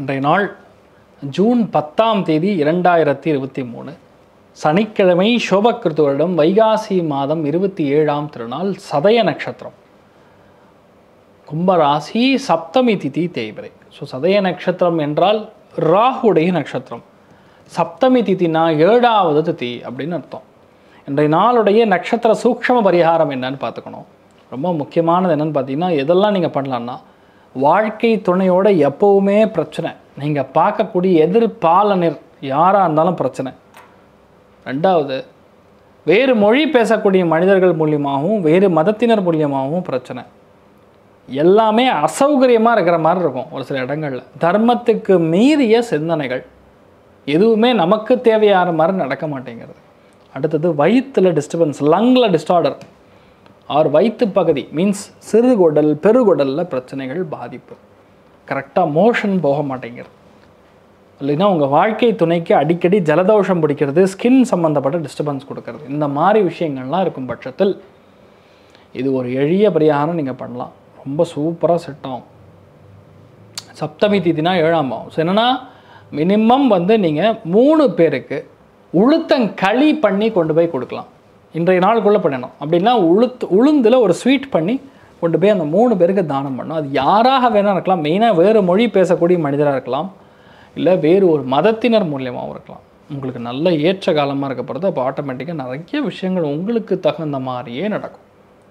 இன்றைய நாள் ஜூன் பத்தாம் தேதி இரண்டாயிரத்தி இருபத்தி மூணு சனிக்கிழமை சோபக்கிருத்து வருடம் வைகாசி மாதம் இருபத்தி ஏழாம் திருநாள் சதய நட்சத்திரம் கும்பராசி சப்தமி திதி தேய்பிரை ஸோ சதய நட்சத்திரம் என்றால் ராகுடைய நட்சத்திரம் சப்தமி திதினா ஏழாவது திதி அப்படின்னு அர்த்தம் இன்றைய நாளுடைய நட்சத்திர சூக்ஷ்ம பரிகாரம் என்னன்னு பார்த்துக்கணும் ரொம்ப முக்கியமானது என்னன்னு பார்த்தீங்கன்னா எதெல்லாம் நீங்கள் பண்ணலான்னா வாழ்க்கை துணையோட எப்போவுமே பிரச்சனை நீங்கள் பார்க்கக்கூடிய எதிர்பாலனர் யாராக இருந்தாலும் பிரச்சனை ரெண்டாவது வேறு மொழி பேசக்கூடிய மனிதர்கள் மூலியமாகவும் வேறு மதத்தினர் மூலியமாகவும் பிரச்சனை எல்லாமே அசௌகரியமாக இருக்கிற மாதிரி இருக்கும் ஒரு சில இடங்களில் தர்மத்துக்கு மீறிய சிந்தனைகள் எதுவுமே நமக்கு தேவையான மாதிரி நடக்க மாட்டேங்கிறது அடுத்தது வயிற்றில் டிஸ்டர்பன்ஸ் லங்கில் டிஸ்டார்டர் ஆர் வயிற்று பகுதி மீன்ஸ் சிறுகுடல் பெருகுடலில் பிரச்சனைகள் பாதிப்பு கரெக்டாக மோஷன் போக மாட்டேங்கிறது இல்லைன்னா உங்கள் வாழ்க்கை துணைக்கு அடிக்கடி ஜலதோஷம் பிடிக்கிறது ஸ்கின் சம்மந்தப்பட்ட டிஸ்டர்பன்ஸ் கொடுக்கறது இந்த மாதிரி விஷயங்கள்லாம் இருக்கும் பட்சத்தில் இது ஒரு எளிய பரிகாரம் நீங்கள் பண்ணலாம் ரொம்ப சூப்பராக செட் ஆகும் சப்தமி திதினா ஏழாம் ஆகும் ஸோ என்னென்னா மினிமம் வந்து நீங்கள் மூணு பேருக்கு உளுத்தங்களி பண்ணி கொண்டு போய் கொடுக்கலாம் இன்றைய நாளுக்குள்ளே பண்ணணும் அப்படின்னா உளுத்து உளுந்தில் ஒரு ஸ்வீட் பண்ணி கொண்டு போய் அந்த மூணு பேருக்கு தானம் பண்ணணும் அது யாராக வேணால் இருக்கலாம் மெயினாக வேறு மொழி பேசக்கூடிய மனிதராக இருக்கலாம் இல்லை வேறு ஒரு மதத்தினர் மூலியமாகவும் இருக்கலாம் உங்களுக்கு நல்ல ஏற்ற காலமாக இருக்க போகிறது அப்போ ஆட்டோமேட்டிக்காக நிறைய விஷயங்கள் உங்களுக்கு தகுந்த மாதிரியே நடக்கும்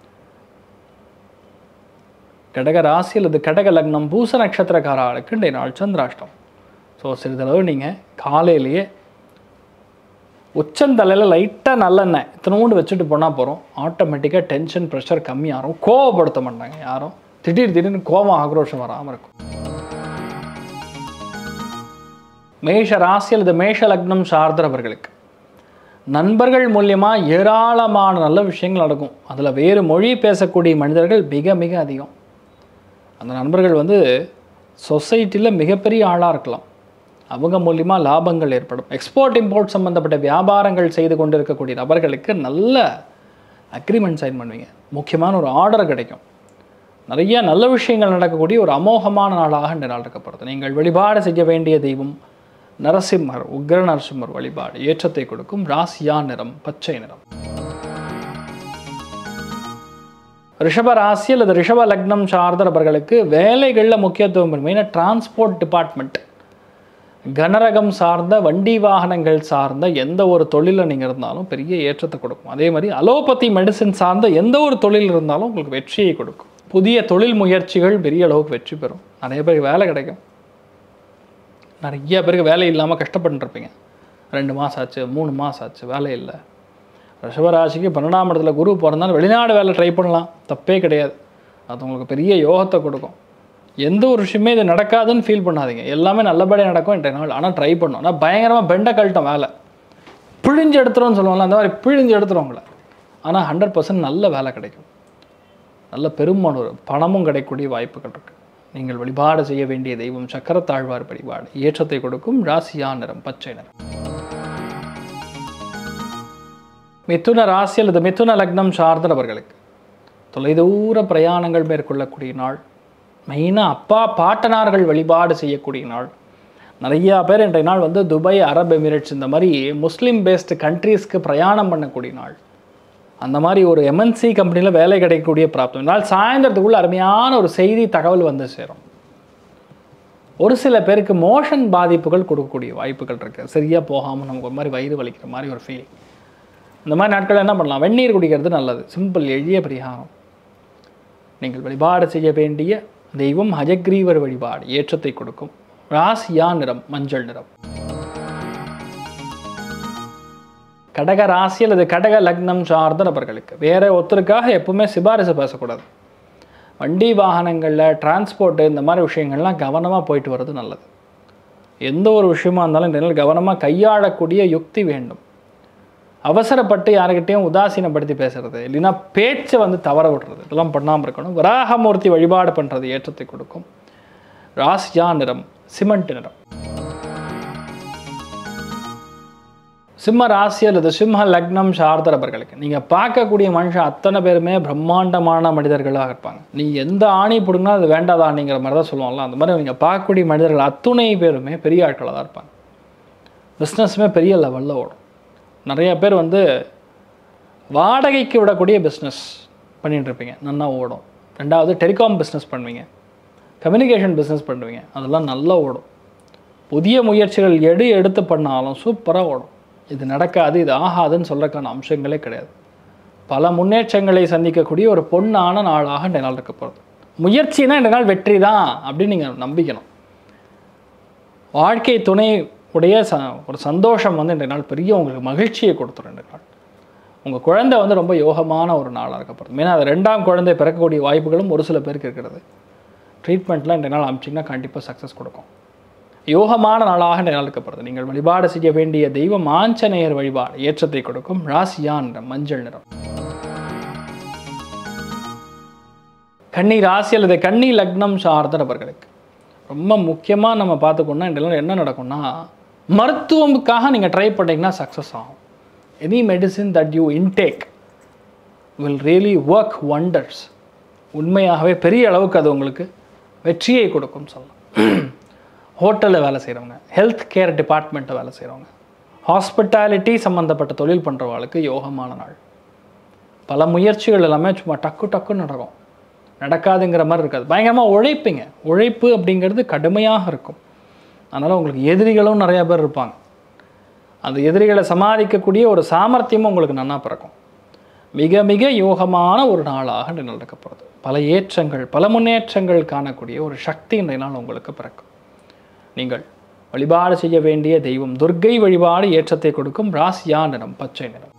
கடக ராசி அல்லது கடக லக்னம் பூச நட்சத்திரக்காரர்களுக்கு இன்றைய நாள் சந்திராஷ்டம் ஸோ சிறிதளவு நீங்கள் காலையிலேயே உச்சந்தலையில் லைட்டாக நல்லெண்ணெய் இத்தனோண்டு வச்சுட்டு போனால் போகிறோம் ஆட்டோமேட்டிக்காக டென்ஷன் ப்ரெஷர் கம்மியாகும் கோவப்படுத்த மாட்டாங்க யாரும் திடீர் திடீர்னு கோபம் ஆக்ரோஷம் வராமல் இருக்கும் மேஷ ராசி அல்லது மேஷ லக்னம் சார்ந்தவர்களுக்கு நண்பர்கள் மூலியமாக ஏராளமான நல்ல விஷயங்கள் நடக்கும் அதில் வேறு மொழி பேசக்கூடிய மனிதர்கள் மிக மிக அதிகம் அந்த நண்பர்கள் வந்து சொசைட்டியில் மிகப்பெரிய ஆளாக இருக்கலாம் அவங்க மூலிமா லாபங்கள் ஏற்படும் எக்ஸ்போர்ட் இம்போர்ட் சம்மந்தப்பட்ட வியாபாரங்கள் செய்து கொண்டு இருக்கக்கூடிய நபர்களுக்கு நல்ல அக்ரிமெண்ட் சைன் பண்ணுவீங்க முக்கியமான ஒரு ஆர்டர் கிடைக்கும் நிறைய நல்ல விஷயங்கள் நடக்கக்கூடிய ஒரு அமோகமான நாளாக இந்த நாள் இருக்கப்படுது நீங்கள் வழிபாடு செய்ய வேண்டிய தெய்வம் நரசிம்மர் உக்ர நரசிம்மர் வழிபாடு ஏற்றத்தை கொடுக்கும் ராசியா நிறம் பச்சை நிறம் ரிஷப ராசி அல்லது ரிஷப லக்னம் சார்ந்த நபர்களுக்கு வேலைகளில் முக்கியத்துவம் மெயினாக டிரான்ஸ்போர்ட் டிபார்ட்மெண்ட் கனரகம் சார்ந்த வண்டி வாகனங்கள் சார்ந்த எந்த ஒரு தொழிலில் நீங்கள் இருந்தாலும் பெரிய ஏற்றத்தை கொடுக்கும் அதே மாதிரி அலோபதி மெடிசின் சார்ந்த எந்த ஒரு தொழில் இருந்தாலும் உங்களுக்கு வெற்றியை கொடுக்கும் புதிய தொழில் முயற்சிகள் பெரிய அளவுக்கு வெற்றி பெறும் நிறைய பேருக்கு வேலை கிடைக்கும் நிறைய பேருக்கு வேலை இல்லாமல் கஷ்டப்பட்டுருப்பீங்க ரெண்டு மாதம் ஆச்சு மூணு மாதம் ஆச்சு வேலை இல்லை ரிஷபராசிக்கு பன்னெண்டாம் இடத்துல குரு பிறந்தாலும் வெளிநாடு வேலை ட்ரை பண்ணலாம் தப்பே கிடையாது அது உங்களுக்கு பெரிய யோகத்தை கொடுக்கும் எந்த ஒரு விஷயமே இது நடக்காதுன்னு ஃபீல் பண்ணாதீங்க எல்லாமே நல்லபடியாக நடக்கும் இன்றைய நாள் ஆனால் ட்ரை பண்ணோம் ஆனால் பயங்கரமாக பெண்டை கழட்டம் வேலை பிழிஞ்சு எடுத்துருவோம்னு சொல்லுவாங்கல்ல அந்த மாதிரி பிழிஞ்சு எடுத்துரும் உங்களை ஆனால் ஹண்ட்ரட் பர்சன்ட் நல்ல வேலை கிடைக்கும் நல்ல பெருமனூர் பணமும் கிடைக்கக்கூடிய வாய்ப்புகள் இருக்குது நீங்கள் வழிபாடு செய்ய வேண்டிய தெய்வம் சக்கரத்தாழ்வார் வழிபாடு ஏற்றத்தை கொடுக்கும் ராசியா நிறம் பச்சை நிறம் மிதுன ராசி அல்லது மிதுன லக்னம் சார்ந்த நபர்களுக்கு தொலைதூர பிரயாணங்கள் மேற்கொள்ளக்கூடிய நாள் மெயினாக அப்பா பாட்டனார்கள் வழிபாடு செய்யக்கூடிய நாள் நிறையா பேர் இன்றைய நாள் வந்து துபாய் அரப் எமிரேட்ஸ் இந்த மாதிரி முஸ்லீம் பேஸ்டு கண்ட்ரீஸ்க்கு பிரயாணம் பண்ணக்கூடிய நாள் அந்த மாதிரி ஒரு எம்என்சி கம்பெனியில் வேலை கிடைக்கக்கூடிய பிராப்தம் நாள் சாயந்தரத்துக்குள்ள அருமையான ஒரு செய்தி தகவல் வந்து சேரும் ஒரு சில பேருக்கு மோஷன் பாதிப்புகள் கொடுக்கக்கூடிய வாய்ப்புகள் இருக்குது சரியாக போகாமல் நமக்கு ஒரு மாதிரி வயிறு வலிக்கிற மாதிரி ஒரு ஃபீலிங் இந்த மாதிரி நாட்கள் என்ன பண்ணலாம் வெந்நீர் குடிக்கிறது நல்லது சிம்பிள் எளிய பரிகாரம் நீங்கள் வழிபாடு செய்ய வேண்டிய தெய்வம் ஹஜக்ரீவர் வழிபாடு ஏற்றத்தை கொடுக்கும் ராசியா நிறம் மஞ்சள் நிறம் கடக ராசி அல்லது கடக லக்னம் சார்ந்த நபர்களுக்கு வேற ஒருத்தருக்காக எப்பவுமே சிபாரிசு பேசக்கூடாது வண்டி வாகனங்களில் டிரான்ஸ்போர்ட்டு இந்த மாதிரி விஷயங்கள்லாம் கவனமாக போயிட்டு வர்றது நல்லது எந்த ஒரு விஷயமா இருந்தாலும் இந்த நாள் கவனமாக கையாளக்கூடிய யுக்தி வேண்டும் அவசரப்பட்டு யாருக்கிட்டையும் உதாசீனப்படுத்தி பேசுறது இல்லைன்னா பேச்சை வந்து தவற விடுறது இதெல்லாம் பண்ணாமல் இருக்கணும் வராகமூர்த்தி வழிபாடு பண்ணுறது ஏற்றத்தை கொடுக்கும் ராசியா நிறம் சிமெண்ட் நிறம் சிம்ம ராசி அல்லது சிம்ம லக்னம் சார்ந்தவர்களுக்கு நீங்கள் பார்க்கக்கூடிய மனுஷன் அத்தனை பேருமே பிரம்மாண்டமான மனிதர்களாக இருப்பாங்க நீ எந்த ஆணி பிடுங்கினா அது வேண்டாத ஆணிங்கிற மாதிரி தான் சொல்லுவாங்கல்ல அந்த மாதிரி நீங்கள் பார்க்கக்கூடிய மனிதர்கள் அத்துணை பேருமே பெரிய ஆட்களாக தான் இருப்பாங்க பிஸ்னஸுமே பெரிய லெவலில் ஓடும் நிறைய பேர் வந்து வாடகைக்கு விடக்கூடிய பிஸ்னஸ் பண்ணிட்டு இருப்பீங்க நல்லா ஓடும் ரெண்டாவது டெலிகாம் பிஸ்னஸ் பண்ணுவீங்க கம்யூனிகேஷன் பிஸ்னஸ் பண்ணுவீங்க அதெல்லாம் நல்லா ஓடும் புதிய முயற்சிகள் எடு எடுத்து பண்ணாலும் சூப்பராக ஓடும் இது நடக்காது இது ஆகாதுன்னு சொல்கிறக்கான அம்சங்களே கிடையாது பல முன்னேற்றங்களை சந்திக்கக்கூடிய ஒரு பொன்னான நாளாக இந்த நாள் இருக்க போகிறது முயற்சினா இந்த நாள் வெற்றி தான் அப்படின்னு நீங்கள் நம்பிக்கணும் வாழ்க்கை துணை உடைய ச ஒரு சந்தோஷம் வந்து இந்த நாள் பெரிய உங்களுக்கு மகிழ்ச்சியை கொடுத்துரும் இந்த நாள் உங்கள் குழந்தை வந்து ரொம்ப யோகமான ஒரு நாளாக இருக்க போகிறது மெயினாக அது ரெண்டாம் குழந்தை பிறக்கக்கூடிய வாய்ப்புகளும் ஒரு சில பேருக்கு இருக்கிறது ட்ரீட்மெண்ட்லாம் இந்த நாள் அமிச்சிங்கன்னா கண்டிப்பாக சக்ஸஸ் கொடுக்கும் யோகமான நாளாக இந்த நாள் இருக்கப்படுறது நீங்கள் வழிபாடு செய்ய வேண்டிய தெய்வம் ஆஞ்சநேயர் வழிபாடு ஏற்றத்தை கொடுக்கும் ராசியான் நிறம், மஞ்சள் நிறம் கன்னி ராசி அல்லது கன்னி லக்னம் சார்ந்த நபர்களுக்கு ரொம்ப முக்கியமாக நம்ம பார்த்துக்கணும்னா இந்த நாள் என்ன நடக்கும்னா மருத்துவமுக்காக நீங்கள் ட்ரை பண்ணிங்கன்னா சக்ஸஸ் ஆகும் any medicine that you intake will really work wonders உண்மையாகவே பெரிய அளவுக்கு அது உங்களுக்கு வெற்றியை கொடுக்கும் சொல்லலாம் ஹோட்டலில் வேலை செய்கிறவங்க ஹெல்த் கேர் டிபார்ட்மெண்ட்டில் வேலை செய்கிறவங்க ஹாஸ்பிட்டாலிட்டி சம்மந்தப்பட்ட தொழில் பண்ணுறவங்களுக்கு யோகமான நாள் பல முயற்சிகள் எல்லாமே சும்மா டக்கு டக்குன்னு நடக்கும் நடக்காதுங்கிற மாதிரி இருக்காது பயங்கரமாக உழைப்பீங்க உழைப்பு அப்படிங்கிறது கடுமையாக இருக்கும் அதனால் உங்களுக்கு எதிரிகளும் நிறையா பேர் இருப்பாங்க அந்த எதிரிகளை சமாளிக்கக்கூடிய ஒரு சாமர்த்தியமும் உங்களுக்கு நன்னா பிறக்கும் மிக மிக யோகமான ஒரு நாளாக இன்று நடக்கப்படுது பல ஏற்றங்கள் பல முன்னேற்றங்கள் காணக்கூடிய ஒரு சக்தி இன்றைய நாள் உங்களுக்கு பிறக்கும் நீங்கள் வழிபாடு செய்ய வேண்டிய தெய்வம் துர்க்கை வழிபாடு ஏற்றத்தை கொடுக்கும் ராசியா நிறம் பச்சை நிறம்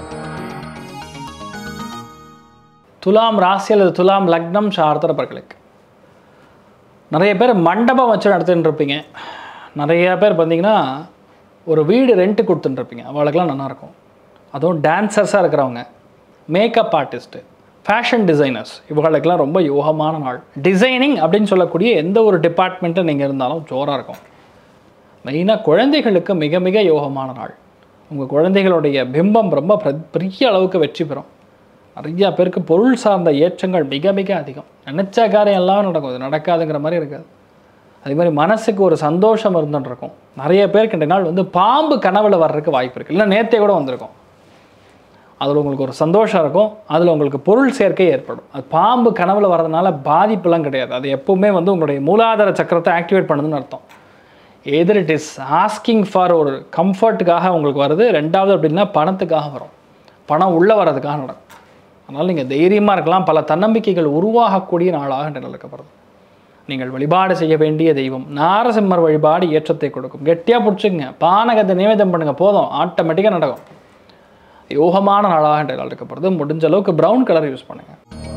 துலாம் ராசி அல்லது துலாம் லக்னம் சார்ந்தவர்களுக்கு நிறைய பேர் மண்டபம் வச்சு நடத்தின்னு இருப்பீங்க நிறைய பேர் பார்த்தீங்கன்னா ஒரு வீடு ரெண்ட்டு கொடுத்துட்டு இருப்பீங்க அவளுக்கெல்லாம் நல்லா இருக்கும் அதுவும் டான்சர்ஸாக இருக்கிறவங்க மேக்கப் ஆர்டிஸ்ட்டு ஃபேஷன் டிசைனர்ஸ் இவர்களுக்கெல்லாம் ரொம்ப யோகமான நாள் டிசைனிங் அப்படின்னு சொல்லக்கூடிய எந்த ஒரு டிபார்ட்மெண்ட்டில் நீங்கள் இருந்தாலும் ஜோராக இருக்கும் மெயினாக குழந்தைகளுக்கு மிக மிக யோகமான நாள் உங்கள் குழந்தைகளுடைய பிம்பம் ரொம்ப பிர- பெரிய அளவுக்கு வெற்றி பெறும் நிறையா பேருக்கு பொருள் சார்ந்த ஏற்றங்கள் மிக மிக அதிகம் நினச்ச காரியம் எல்லாம் நடக்கும் இது நடக்காதுங்கிற மாதிரி இருக்காது அதே மாதிரி மனசுக்கு ஒரு சந்தோஷம் இருந்துட்டு இருக்கும் நிறைய பேருக்கு இந்த நாள் வந்து பாம்பு கனவுல வர்றதுக்கு வாய்ப்பு இருக்குது இல்லை நேத்தே கூட வந்திருக்கும் அதில் உங்களுக்கு ஒரு சந்தோஷம் இருக்கும் அதில் உங்களுக்கு பொருள் சேர்க்கை ஏற்படும் அது பாம்பு கனவுல வர்றதுனால பாதிப்புலாம் கிடையாது அது எப்பவுமே வந்து உங்களுடைய மூலாதார சக்கரத்தை ஆக்டிவேட் பண்ணுதுன்னு அர்த்தம் either it is asking for ஒரு கம்ஃபர்ட்டுக்காக உங்களுக்கு வருது ரெண்டாவது அப்படின்னா பணத்துக்காக வரும் பணம் உள்ளே வர்றதுக்காக நடக்கும் அதனால் நீங்கள் தைரியமாக இருக்கலாம் பல தன்னம்பிக்கைகள் உருவாகக்கூடிய நாளாக இன்று நடக்கப்படுது நீங்கள் வழிபாடு செய்ய வேண்டிய தெய்வம் நாரசிம்மர் வழிபாடு ஏற்றத்தை கொடுக்கும் கெட்டியாக பிடிச்சிங்க பானகத்தை நிவேதம் பண்ணுங்க போதும் ஆட்டோமேட்டிக்காக நடக்கும் யோகமான நாளாக இன்றைய நாள் இருக்கப்படுது முடிஞ்ச அளவுக்கு ப்ரௌன் கலர் யூஸ் பண்ணுங்க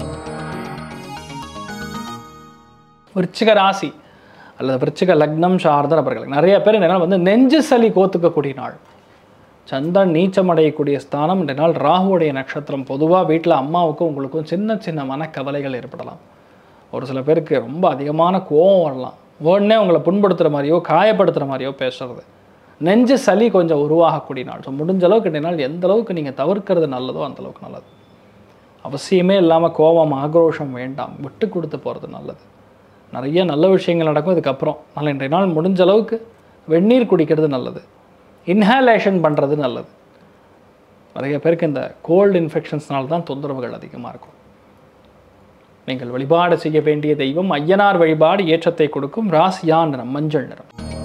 விருச்சிக ராசி அல்லது விருச்சிக லக்னம் சார்ந்த நபர்களுக்கு நிறைய பேர் இந்த நாள் வந்து நெஞ்சு சளி கோத்துக்கக்கூடிய நாள் சந்திரன் நீச்சம் அடையக்கூடிய ஸ்தானம் இந்த நாள் ராகுவுடைய நட்சத்திரம் பொதுவாக வீட்டில் அம்மாவுக்கும் உங்களுக்கும் சின்ன சின்ன மனக்கவலைகள் ஏற்படலாம் ஒரு சில பேருக்கு ரொம்ப அதிகமான கோபம் வரலாம் உடனே உங்களை புண்படுத்துகிற மாதிரியோ காயப்படுத்துகிற மாதிரியோ பேசுறது நெஞ்சு சளி கொஞ்சம் உருவாகக்கூடிய நாள் ஸோ முடிஞ்ச அளவுக்கு இந்த நாள் எந்த அளவுக்கு நீங்கள் தவிர்க்கிறது நல்லதோ அந்த அளவுக்கு நல்லது அவசியமே இல்லாமல் கோபம் ஆக்ரோஷம் வேண்டாம் விட்டு கொடுத்து போகிறது நல்லது நிறைய நல்ல விஷயங்கள் நடக்கும் இதுக்கப்புறம் அதனால் இன்றைய நாள் முடிஞ்ச அளவுக்கு வெந்நீர் குடிக்கிறது நல்லது இன்ஹாலேஷன் பண்ணுறது நல்லது நிறைய பேருக்கு இந்த கோல்டு இன்ஃபெக்ஷன்ஸ்னால தான் தொந்தரவுகள் அதிகமாக இருக்கும் நீங்கள் வழிபாடு செய்ய வேண்டிய தெய்வம் ஐயனார் வழிபாடு ஏற்றத்தை கொடுக்கும் ராசியா நிறம் மஞ்சள் நிறம்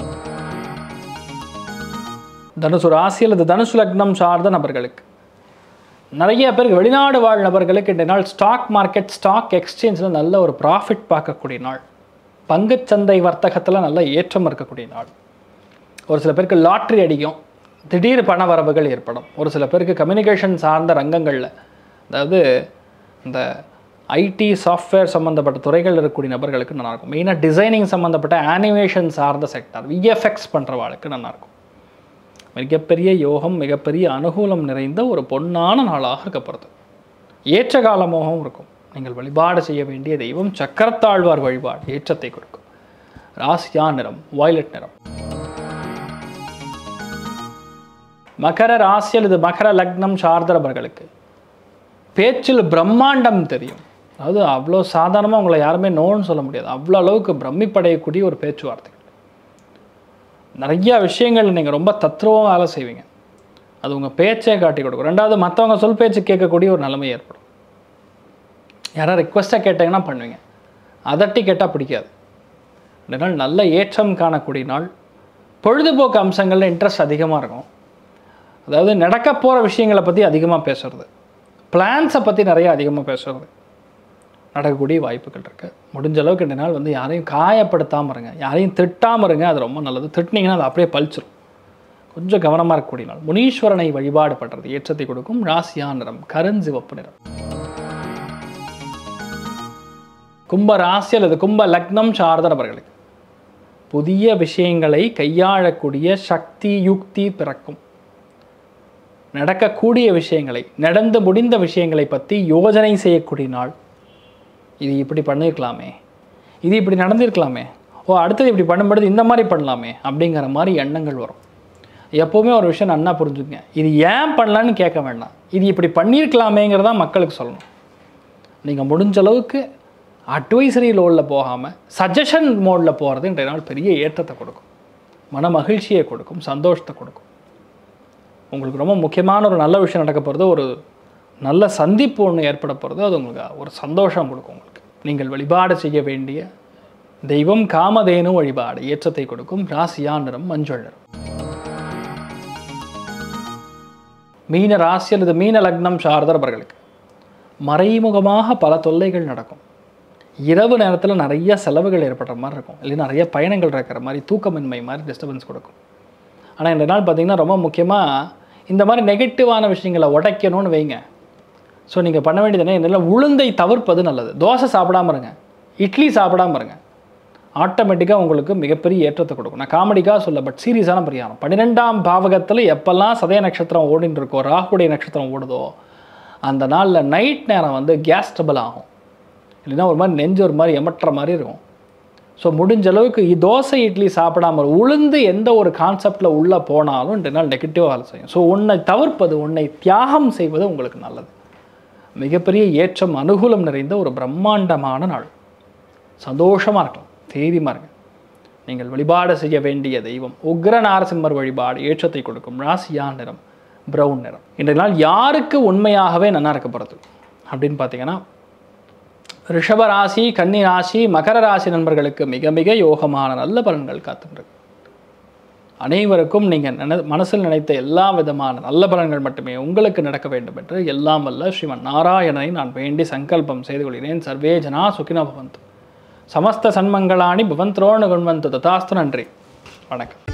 தனுசு ராசி அல்லது தனுசு லக்னம் சார்ந்த நபர்களுக்கு நிறைய பேருக்கு வெளிநாடு வாழ் நபர்களுக்கு இந்த நாள் ஸ்டாக் மார்க்கெட் ஸ்டாக் எக்ஸ்சேஞ்சில் நல்ல ஒரு ப்ராஃபிட் பார்க்கக்கூடிய நாள் பங்குச்சந்தை வர்த்தகத்தில் நல்ல ஏற்றம் இருக்கக்கூடிய நாள் ஒரு சில பேருக்கு லாட்ரி அடிக்கும் திடீர் பண வரவுகள் ஏற்படும் ஒரு சில பேருக்கு கம்யூனிகேஷன் சார்ந்த ரங்கங்களில் அதாவது இந்த ஐடி சாஃப்ட்வேர் சம்மந்தப்பட்ட துறைகள் இருக்கக்கூடிய நபர்களுக்கு நல்லாயிருக்கும் மெயினாக டிசைனிங் சம்மந்தப்பட்ட அனிமேஷன் சார்ந்த செக்டார் விஎஃப்எக்ஸ் பண்ணுறவாளுக்கு நல்லாயிருக்கும் மிகப்பெரிய யோகம் மிகப்பெரிய அனுகூலம் நிறைந்த ஒரு பொன்னான நாளாக இருக்கப்படுது ஏற்ற காலமாகவும் இருக்கும் நீங்கள் வழிபாடு செய்ய வேண்டிய தெய்வம் சக்கரத்தாழ்வார் வழிபாடு ஏற்றத்தை கொடுக்கும் ராசியா நிறம் வயலட் நிறம் மகர ராசி அல்லது மகர லக்னம் சார்ந்தவர்களுக்கு பேச்சில் பிரம்மாண்டம் தெரியும் அதாவது அவ்வளோ சாதாரணமாக உங்களை யாருமே நோன்னு சொல்ல முடியாது அவ்வளோ அளவுக்கு பிரமிப்படையக்கூடிய ஒரு பேச்சுவார்த்தைகள் நிறைய விஷயங்கள் நீங்கள் ரொம்ப தத்ரூபமாக வேலை செய்வீங்க அது உங்கள் பேச்சே காட்டி கொடுக்கும் ரெண்டாவது மற்றவங்க சொல் பேச்சு கேட்கக்கூடிய ஒரு நிலைமை ஏற்படும் யாராவது ரிக்வஸ்ட்டாக கேட்டாங்கன்னா பண்ணுவீங்க அதட்டி கேட்டால் பிடிக்காது ரெண்டு நாள் நல்ல ஏற்றம் காணக்கூடிய நாள் பொழுதுபோக்கு அம்சங்களில் இன்ட்ரெஸ்ட் அதிகமாக இருக்கும் அதாவது நடக்க போகிற விஷயங்களை பற்றி அதிகமாக பேசுறது பிளான்ஸை பற்றி நிறைய அதிகமாக பேசுறது நடக்கக்கூடிய வாய்ப்புகள் இருக்குது முடிஞ்ச அளவுக்கு ரெண்டு நாள் வந்து யாரையும் காயப்படுத்தாமல் இருங்க யாரையும் திட்டாமல் இருங்க அது ரொம்ப நல்லது திட்டினீங்கன்னா அது அப்படியே பழிச்சிரும் கொஞ்சம் கவனமாக இருக்கக்கூடிய நாள் முனீஸ்வரனை வழிபாடு பண்ணுறது ஏற்றத்தை கொடுக்கும் ராசியா நிறம் கருஞ்சிவப்பு நிறம் கும்ப ராசி அல்லது கும்ப லக்னம் சார்ந்த நபர்களுக்கு புதிய விஷயங்களை கையாளக்கூடிய சக்தி யுக்தி பிறக்கும் நடக்கக்கூடிய விஷயங்களை நடந்து முடிந்த விஷயங்களை பற்றி யோஜனை செய்யக்கூடிய நாள் இது இப்படி பண்ணியிருக்கலாமே இது இப்படி நடந்திருக்கலாமே ஓ அடுத்தது இப்படி பண்ணும்பொழுது இந்த மாதிரி பண்ணலாமே அப்படிங்கிற மாதிரி எண்ணங்கள் வரும் எப்போவுமே ஒரு விஷயம் நன்னா புரிஞ்சுக்கங்க இது ஏன் பண்ணலான்னு கேட்க வேண்டாம் இது இப்படி பண்ணியிருக்கலாமேங்கிறதா மக்களுக்கு சொல்லணும் நீங்கள் முடிஞ்ச அளவுக்கு அட்வைசரி லோனில் போகாமல் சஜஷன் மோடில் போகிறது இன்றைய நாள் பெரிய ஏற்றத்தை கொடுக்கும் மன மகிழ்ச்சியை கொடுக்கும் சந்தோஷத்தை கொடுக்கும் உங்களுக்கு ரொம்ப முக்கியமான ஒரு நல்ல விஷயம் நடக்க போகிறது ஒரு நல்ல சந்திப்பு ஒன்று ஏற்பட போகிறது அது உங்களுக்கு ஒரு சந்தோஷம் கொடுக்கும் உங்களுக்கு நீங்கள் வழிபாடு செய்ய வேண்டிய தெய்வம் காமதேனு வழிபாடு ஏற்றத்தை கொடுக்கும் ராசியா நிறம் மஞ்சள் நிறம் மீன ராசி அல்லது மீன லக்னம் சார்ந்தவர்களுக்கு மறைமுகமாக பல தொல்லைகள் நடக்கும் இரவு நேரத்தில் நிறைய செலவுகள் ஏற்படுற மாதிரி இருக்கும் இல்லை நிறைய பயணங்கள் இருக்கிற மாதிரி தூக்கமின்மை மாதிரி டிஸ்டர்பன்ஸ் கொடுக்கும் ஆனால் இந்த நாள் பார்த்திங்கன்னா ரொம்ப முக்கியமாக இந்த மாதிரி நெகட்டிவான விஷயங்களை உடைக்கணும்னு வைங்க ஸோ நீங்கள் பண்ண வேண்டியது என்ன என்னெல்லாம் உளுந்தை தவிர்ப்பது நல்லது தோசை சாப்பிடாம இருங்க இட்லி சாப்பிடாம இருங்க ஆட்டோமேட்டிக்காக உங்களுக்கு மிகப்பெரிய ஏற்றத்தை கொடுக்கும் நான் காமெடிக்காக சொல்ல பட் சீரியஸான பரிகாரம் பன்னிரெண்டாம் பாவகத்தில் எப்பெல்லாம் சதய நட்சத்திரம் ஓடின்னு இருக்கோ ராகுடைய நட்சத்திரம் ஓடுதோ அந்த நாளில் நைட் நேரம் வந்து கேஸ் ட்ரபிள் ஆகும் இல்லைன்னா ஒரு மாதிரி நெஞ்சு ஒரு மாதிரி எமட்டுற மாதிரி இருக்கும் ஸோ முடிஞ்ச அளவுக்கு இ- தோசை இட்லி சாப்பிடாம இரு. உளுந்து எந்த ஒரு கான்செப்டில் உள்ளே போனாலும் ரெண்டு நாள் நெகட்டிவாக வேலை செய்யும் ஸோ உன்னை தவிர்ப்பது உன்னை தியாகம் செய்வது உங்களுக்கு நல்லது மிகப்பெரிய ஏற்றம் அனுகூலம் நிறைந்த ஒரு பிரம்மாண்டமான நாள் சந்தோஷமாக இருக்கலாம் தைரியமாக இருங்க நீங்கள் வழிபாடு செய்ய வேண்டிய தெய்வம் உக்ர நாரசிம்மர் வழிபாடு ஏற்றத்தை கொடுக்கும் ராசியா நிறம் பிரவுன் நிறம் இன்றைய நாள் யாருக்கு உண்மையாகவே நல்லா இருக்க போகிறது அப்படின்னு பார்த்தீங்கன்னா ரிஷப ராசி கன்னி ராசி மகர ராசி நண்பர்களுக்கு மிக மிக யோகமான நல்ல பலன்கள் காத்துருக்கு அனைவருக்கும் நீங்கள் நினை மனசில் நினைத்த எல்லா விதமான நல்ல பலன்கள் மட்டுமே உங்களுக்கு நடக்க வேண்டும் என்று எல்லாம் வல்ல ஸ்ரீமன் நாராயணனை நான் வேண்டி சங்கல்பம் செய்து கொள்கிறேன் சர்வே ஜனா சுகினோ பவந்து சமஸ்த சன்மங்களாணி பவந்த்ரோணு குண்வந்து ததாஸ்து நன்றி வணக்கம்